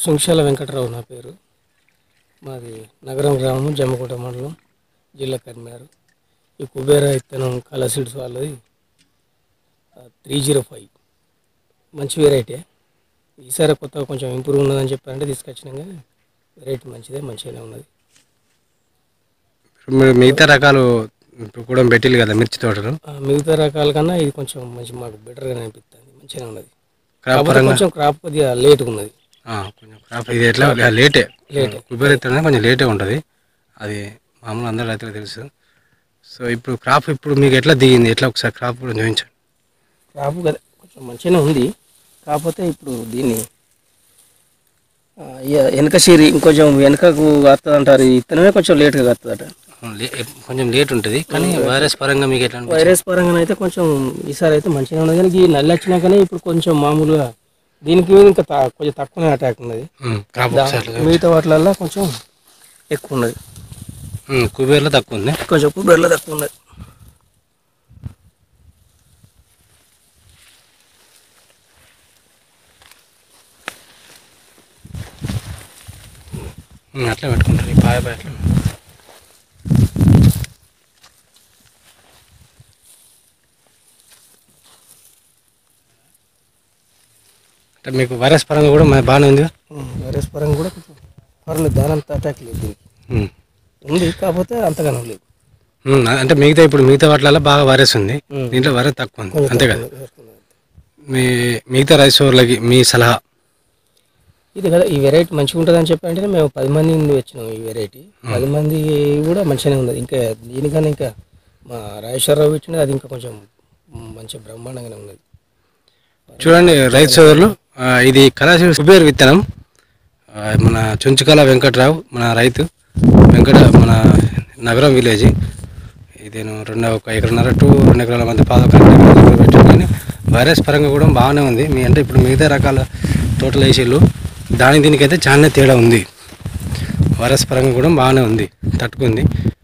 సుంక్షాల వెంకటరావు నా పేరు మాది నగరం గ్రామం జమ్మకోట మండలం జిల్లా కరీంనగర్ ఈ కుబేర ఇత్తనం కలర్ సీడ్స్ వాళ్ళది త్రీ జీరో ఫైవ్ మంచి వెరైటీ ఈసారి కొత్తగా కొంచెం ఇంప్రూవ్ ఉన్నదని చెప్పారంటే తీసుకొచ్చినాం కానీ వెరైటీ మంచిదే మంచిగానే ఉన్నది మీరు మిగతా రకాలు ఇప్పుడు కూడా పెట్టిల్లు కదా మిర్చి తోటలు ఆ, మిగతా రకాల కన్నా ఇది కొంచెం మంచి మాకు బెటర్గా అనిపిస్తుంది మంచిగా ఉన్నది క్రాప్ కాకపోతే పరంగా కొంచెం క్రాప్ కొద్దిగా లేట్గా ఉన్నది ఆ, కొంచెం క్రాప్ ఇది ఎట్లా లేటే లేటే. కుబేర ఇత్తనం కొంచెం లేటే ఉంటుంది అది మామూలు అందరూ రైతులకు తెలుసు సో ఇప్పుడు క్రాప్ ఇప్పుడు మీకు ఎట్లా దిగింది ఎట్లా ఒకసారి క్రాప్ కూడా చూపించండి క్రాప్ కదా కొంచెం మంచిగానే ఉంది కాకపోతే ఇప్పుడు దీన్ని ఆ, ఇయ- వెనక సిరి ఇంకొంచెం వెనకకు వస్తుంది అంటారు ఈ ఇత్తనమే కొంచెం లేట్గా వస్తుందట లే- కొంచెం లేట్ ఉంటుంది కానీ వైరస్ పరంగా మీకు ఎట్లా అనిపించింది? వైరస్ పరంగా అయితే కొంచెం ఈసారి అయితే మంచిగా ఉన్నది కానీ ఈ నల్లి వచ్చినాకనే ఇప్పుడు కొంచెం మామూలుగా దీనికి ఇంకా తా- కొంచెం తక్కువనే అటాక్ ఉన్నది ఉమ్, క్రాప్ దా- ఒకసారి చూపించండి. మిగతా వాటిలల్లో కొంచెం ఎక్కువ ఉన్నది ఉమ్, కుబేర్లో తక్కువ ఉంది కొంచెం కుబేర్లో తక్కువ ఉన్నది ఉమ్, అట్లా పెట్టుకుంటారు ఈ పాయ పాయ అట్లా అంటే మీకు వైరస్ పరంగా కూడా మన బాగానే ఉంది ఉమ్, వైరస్ పరంగా కూడా కొంచెం పర్లేదు దాని అంత అటాక్ లేదు దీనికి ఉమ్. ఉంది కాకపోతే అంతగానో లేదు ఉమ్, అంటే మిగతా ఇప్పుడు మిగతా వాటిలలో బాగా వైరస్ ఉంది ఉమ్. దీంట్లో వైరస్ తక్కువ ఉంది కొంచెం అంతే తక్కువ కదా ఉంది. మీ మిగతా రైస్ ఓవర్లకి మీ సలహా ఇది కదా ఈ వెరైటీ మంచిగా ఉంటుంది అని చెప్పి అంటే మేము పది మంది నుండి వచ్చినాం ఈ వెరైటీ పది మంది కూడా మంచిగానే ఉన్నది ఇంకా దీనికన్నా ఇంకా మా రాజేశ్వరరావు ఇచ్చినది అది ఇంకా కొంచెం మంచి బ్రహ్మాండంగానే ఉన్నది చూడండి రైతు సోదరులు ఆ, ఇది కళాశి కుబేర్ విత్తనం ఆ, మన చుంచుకల వెంకట్రావు మన రైతు వెంకట మన నగరం విలేజ్ ఇది నేను రెండు ఒక ఎకరన్నర టు రెండు ఎకరాల మధ్య పాదక పెట్టాను కానీ వైరస్ పరంగా కూడా బాగానే ఉంది మీ అంటే ఇప్పుడు మిగతా రకాల తోటలు వేసేళ్ళు దాని దీనికైతే చాలా తేడా ఉంది వైరస్ పరంగా కూడా బాగానే ఉంది తట్టుకుంది